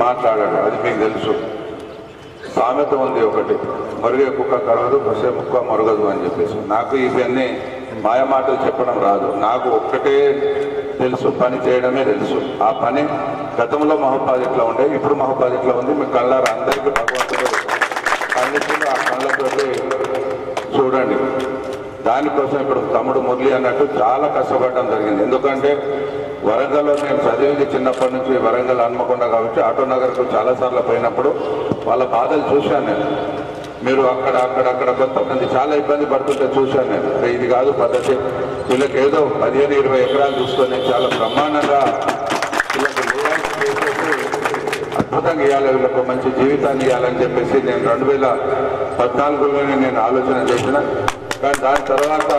మాట్లాడాడు అది మీకు తెలుసు సామెత ఉంది ఒకటి మరుగే కుక్క కరవదు బసే ముక్క మరుగదు అని చెప్పేసి నాకు ఇవన్నీ మాయ మాటలు చెప్పడం రాదు నాకు ఒక్కటే తెలుసు పని చేయడమే తెలుసు ఆ పని గతంలో మహబాద్ ఇట్లా ఉండే ఇప్పుడు మహబాద్ ఇట్లా ఉంది మీ కళ్ళారు అందరికీ భగవంతుడు కళ్ళిచ్చిండు ఆ కళ్ళతోటి చూడండి దానికోసం ఇప్పుడు తమ్ముడు మురళి అన్నట్టు చాలా కష్టపడడం జరిగింది ఎందుకంటే వరంగల్లో నేను చదివింది చిన్నప్పటి నుంచి వరంగల్ హన్మకొండ కాబట్టి ఆటో నగర్కు చాలాసార్లు పోయినప్పుడు వాళ్ళ బాధలు చూశాను నేను మీరు అక్కడ అక్కడ అక్కడ కొంతమంది చాలా ఇబ్బంది పడుతుంటే చూశాను నేను అరే ఇది కాదు పద్ధతి వీళ్ళకి ఏదో పదిహేను ఇరవై ఎకరాలు చూసుకొని చాలా బ్రహ్మాండంగా వీళ్ళకి లేఅవుట్ చేసేసి అద్భుతంగా ఇవ్వాలి వీళ్ళకు మంచి జీవితాన్ని ఇవ్వాలని చెప్పేసి నేను రెండు వేల పద్నాలుగులోనే నేను ఆలోచన చేసిన కానీ దాని తర్వాత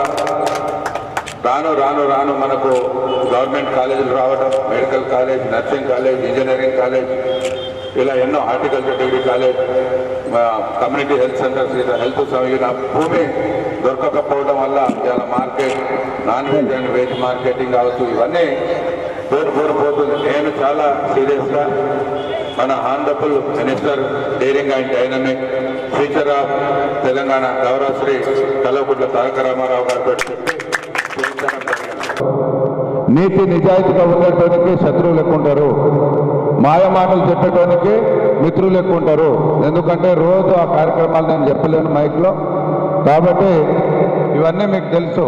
రాను రాను రాను మనకు గవర్నమెంట్ కాలేజీలు రావడం medical college nursing college engineering college ఇలా ఎన్నో హార్టికల్చర్ డిగ్రీ కాలేజ్ ఆ, కమ్యూనిటీ హెల్త్ సెంటర్స్ ఇలా హెల్త్ సంబంధించిన భూమి దొరకకపోవడం వల్ల ఇలా market non veg and veg marketing కావచ్చు ఇవన్నీ పేరు పేరు పోతుంది నేను చాలా సీరియస్గా మన honourable minister daring and dynamic future of Telangana గౌరవ శ్రీ కల్వకుంట్ల తారక రామారావు గారితో చెప్పి చేయించడం జరిగింది. నీతి నిజాయితీగా ఉండేటోనికి శత్రువులు ఎక్కువ ఉంటారు మాయ మాటలు చెప్పేటోనికి మిత్రులు ఎక్కువ ఉంటారు ఎందుకంటే రోజు ఆ కార్యక్రమాలు నేను చెప్పలేను మైక్లో కాబట్టి ఇవన్నీ మీకు తెలుసు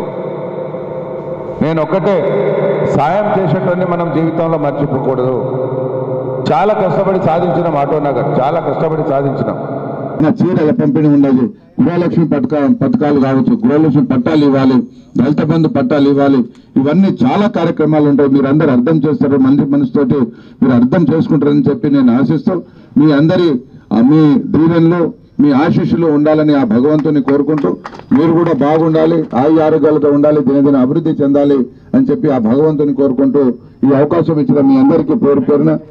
నేను ఒక్కటే సాయం చేసేటోని మనం జీవితంలో మర్చిపోకూడదు చాలా కష్టపడి సాధించినాం ఆటో నగర్ చాలా కష్టపడి సాధించినాం నా చీరల పంపిణీ ఉండదు గృహలక్ష్మి పథక పథకాలు కావచ్చు గృహలక్ష్మి పట్టాలు ఇవ్వాలి దళిత బంధు పట్టాలు ఇవ్వాలి ఇవన్నీ చాలా కార్యక్రమాలు ఉంటాయి మీరు అందరు అర్థం చేస్తారు మంది మనసుతోటి మీరు అర్థం చేసుకుంటారని చెప్పి నేను ఆశిస్తూ మీ అందరి ఆ, మీ దీవెనలు మీ ఆశీస్సులు ఉండాలని ఆ భగవంతుని కోరుకుంటూ మీరు కూడా బాగుండాలి ఆయు ఆరోగ్యాలతో ఉండాలి దినదిన అభివృద్ధి చెందాలి అని చెప్పి ఆ భగవంతుని కోరుకుంటూ ఈ అవకాశం ఇచ్చిన మీ అందరికీ పేరు పేరున